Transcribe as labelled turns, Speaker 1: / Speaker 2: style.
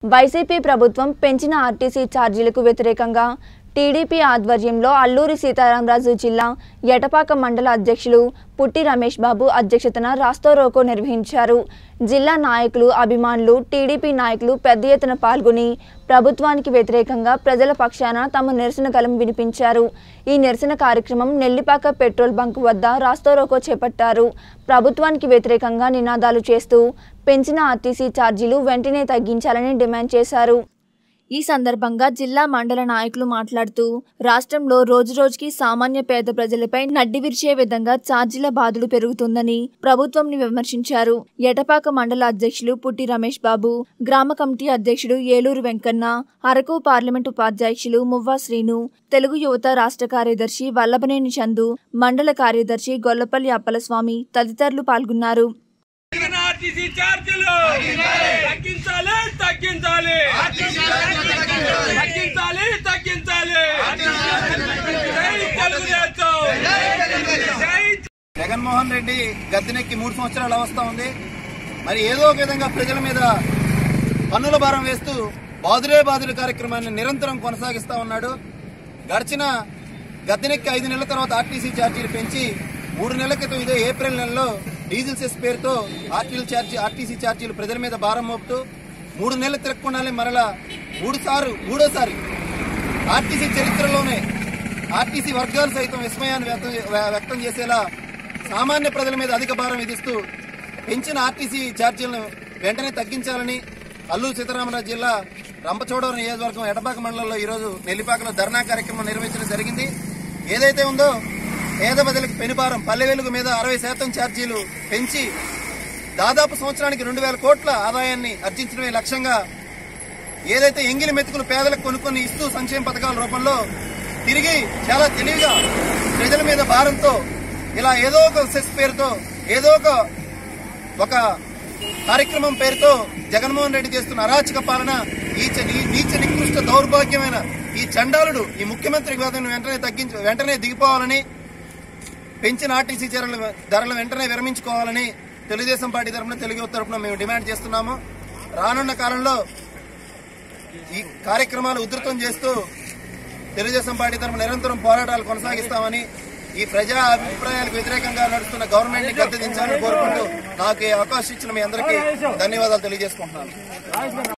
Speaker 1: YCP ప్రభుత్వం పెంచిన RTC ఛార్జీలకు వ్యతిరేకంగా టీడీపీ ఆధ్వర్యంలో అల్లూరి సీతారామరాజు జిల్లా ఎటపాక మండల అధ్యక్షులు పుట్టి రమేష్ బాబు అధ్యక్షతన రాస్తారోకో నిర్వహించారు జిల్లా నాయకులు అభిమానులు టీడీపీ నాయకులు పెద్ద ఎత్తున పాల్గొని ప్రభుత్వానికి వ్యతిరేకంగా ప్రజల పక్షాన తమ నిరసన గలం వినిపించారు ఈ నిరసన కార్యక్రమం నెల్లిపాక పెట్రోల్ బంక్ వద్ద రాస్తారోకో చేపట్టారు ప్రభుత్వానికి వ్యతిరేకంగా నినాదాలు చేస్తూ పెంచిన ఆర్టీసీ ఛార్జీలు వెంటనే తగ్గించాలని డిమాండ్ చేశారు ఈ సందర్భంగా జిల్లా మండల నాయకులు మాట్లాడుతూ రాష్ట్రంలో రోజురోజుకి సామాన్య పేద ప్రజలపై నడ్డి విరిచే విధంగా ఛార్జీల బాధలు పెరుగుతుందని ప్రభుత్వంని విమర్శించారు ఎటపాక మండల అధ్యక్షులు పుట్టి రమేష్ బాబు గ్రామ కమిటీ అధ్యక్షుడు ఏలూరు వెంకన్న అరకు పార్లమెంట్ ఉపాధ్యక్షులు మువ్వా శ్రీను తెలుగు యువత రాష్ట్ర కార్యదర్శి వల్లభనేని చందు మండల కార్యదర్శి గొల్లపల్లి అప్పలస్వామి తదితరులు పాల్గొన్నారు
Speaker 2: పెరిగిన ఆర్టీసీ ఛార్జీలు తగ్గించాలి తగ్గించాలి తగ్గించాలి తగ్గించాలి జై తెలుగుదేశం జై
Speaker 3: జగన్మోహన్ రెడ్డి గద్దెనెక్కి మూడు సంవత్సరాలు అవస్థ ఉంది మరి ఏదో ఒక విధంగా ప్రజల మీద పన్నుల భారం వేస్తూ బాదురే బాదురు కార్యక్రమాన్ని నిరంతరం కొనసాగిస్తా ఉన్నాడు గడిచిన గద్దెనెక్కి ఐదు నెలల తర్వాత ఆర్టీసీ ఛార్జీలు పెంచి మూడు నెలల క్రితం ఇదే ఏప్రిల్ నెలలో డీజిల్ సెస్ పేరుతో ఆర్టీసీ ఛార్జీ ఆర్టీసీ ఛార్జీలు ప్రజల మీద భారం మోపుతూ మూడు నెలలు తిరగకుండానే మరలా మూడు సార్లు మూడోసారి ఆర్టీసీ చరిత్రలోనే ఆర్టీసీ వర్గాలు సైతం విస్మయాన్ని వ్యక్తం వ్యక్తం చేసేలా సామాన్య ప్రజల మీద అధిక భారం విధిస్తూ పెంచిన ఆర్టీసీ ఛార్జీలను వెంటనే తగ్గించాలని అల్లూరు సీతారామరాజు జిల్లా రంపచోడవరం నియోజకవర్గం ఎడపాక మండలంలో ఈరోజు నెల్లిపాకలో ధర్నా కార్యక్రమం నిర్వహించడం జరిగింది ఏదైతే ఉందో పేద ప్రజలకు పెనుభారం పల్లె వెలుగు మీద అరవై శాతం ఛార్జీలు పెంచి దాదాపు సంవత్సరానికి రెండు వేల కోట్ల ఆదాయాన్ని ఆర్జించడమే లక్ష్యంగా ఏదైతే ఎంగిలి మెతుకులు పేదలకు కొనుక్కొని ఇస్తూ సంక్షేమ పథకాల రూపంలో తిరిగి చాలా తెలివిగా ప్రజల మీద భారంతో ఇలా ఏదో ఒక సెస్ పేరుతో ఏదో ఒక ఒక కార్యక్రమం పేరుతో జగన్మోహన్ రెడ్డి చేస్తున్న అరాచక పాలన ఈ చ- ఈ నీచ నికృష్ట దౌర్భాగ్యమైన ఈ చండాలుడు ఈ ముఖ్యమంత్రి పదవిని వెంటనే తగ్గించి వెంటనే దిగిపోవాలని పెంచిన ఆర్టీసీ చీరల ధరలు వెంటనే విరమించుకోవాలని తెలుగుదేశం పార్టీ తరఫున తెలుగు యువత తరఫున మేము డిమాండ్ చేస్తున్నాము రానున్న కాలంలో ఈ కార్యక్రమాలు ఉధృతం చేస్తూ తెలుగుదేశం పార్టీ తరఫున నిరంతరం పోరాటాలు కొనసాగిస్తామని ఈ ప్రజా అభిప్రాయాలకు వ్యతిరేకంగా నడుస్తున్న గవర్నమెంట్ ని గద్దెదించాలని కోరుకుంటూ నాకు ఈ అవకాశం ఇచ్చిన మీ అందరికీ ధన్యవాదాలు తెలియజేసుకుంటున్నాను